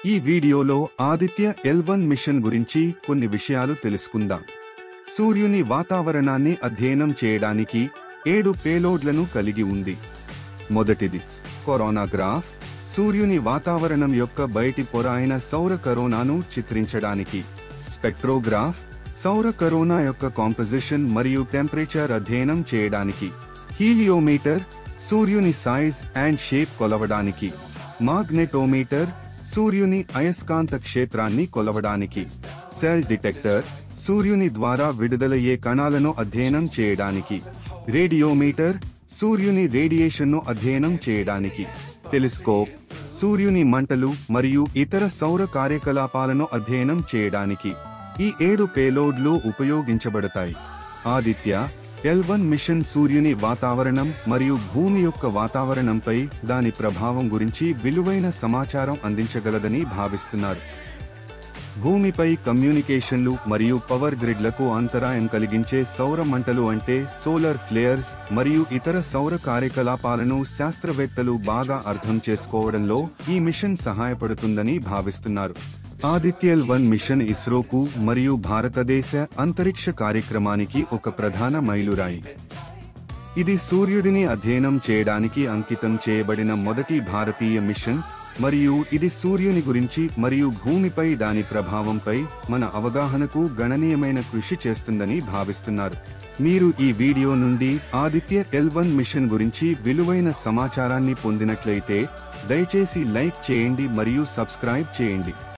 ఈ వీడియోలో Aditya L1 machine గురించి కొన్ని విషయాలు తెలుసుకుందాం సూర్యుని వాతావరణాన్ని అధ్యయనం చేయడానికి ఏడు పేలోడ్లను కలిగి ఉంది మొదటిది కొరోనాగ్రాఫ్ సూర్యుని వాతావరణం యొక్క బయటి పొర అయిన సౌర కరోనాను చిత్రించడానికి స్పెక్ట్రోగ్రాఫ్ సౌర కరోనా యొక్క కాంపోజిషన్ మరియు టెంపరేచర్ అధ్యయనం చేయడానికి హీలియోమీటర్ సూర్యుని సైజ్ అండ్ షేప్ కొలవడానికి మాగ్నెటోమీటర్ సూర్యుని అయస్కాంత క్షేత్రాన్ని కొలవడానికి సెల్ డిటెక్టర్ సూర్యుని ద్వారా విడుదలయ్యే కణాలను అధ్యయనం చేయడానికి రేడియోమీటర్ సూర్యుని రేడియేషన్ను అధ్యయనం చేయడానికి టెలిస్కోప్ సూర్యుని మంటలు మరియు ఇతర సౌర కార్యకలాపాలను అధ్యయనం చేయడానికి ఈ ఏడు పేలోడ్లు ఉపయోగించబడతాయి ఆదిత్య ఎల్వన్ మిషన్ సూర్యుని వాతావరణం మరియు భూమి యొక్క వాతావరణంపై దాని ప్రభావం గురించి విలువైన సమాచారం అందించగలదని భావిస్తున్నారు భూమిపై కమ్యూనికేషన్లు మరియు పవర్ గ్రిడ్లకు అంతరాయం కలిగించే సౌర మంటలు అంటే సోలార్ ఫ్లేయర్స్ మరియు ఇతర సౌర కార్యకలాపాలను శాస్త్రవేత్తలు బాగా అర్థం చేసుకోవడంలో ఈ మిషన్ సహాయపడుతుందని భావిస్తున్నారు ఆదిత్యల్ వన్ మిషన్ ఇస్రోకు మరియు భారతదేశ అంతరిక్ష కార్యక్రమానికి ఒక ప్రధాన మైలురాయి ఇది సూర్యుడిని అధ్యయనం చేయడానికి అంకితం చేయబడిన మొదటి భారతీయ మిషన్ మరియు ఇది సూర్యుని గురించి మరియు భూమిపై దాని ప్రభావంపై మన అవగాహనకు గణనీయమైన కృషి చేస్తుందని భావిస్తున్నారు మీరు ఈ వీడియో నుండి ఆదిత్య ఎల్వన్ మిషన్ గురించి విలువైన సమాచారాన్ని పొందినట్లయితే దయచేసి లైక్ చేయండి మరియు సబ్స్క్రైబ్ చేయండి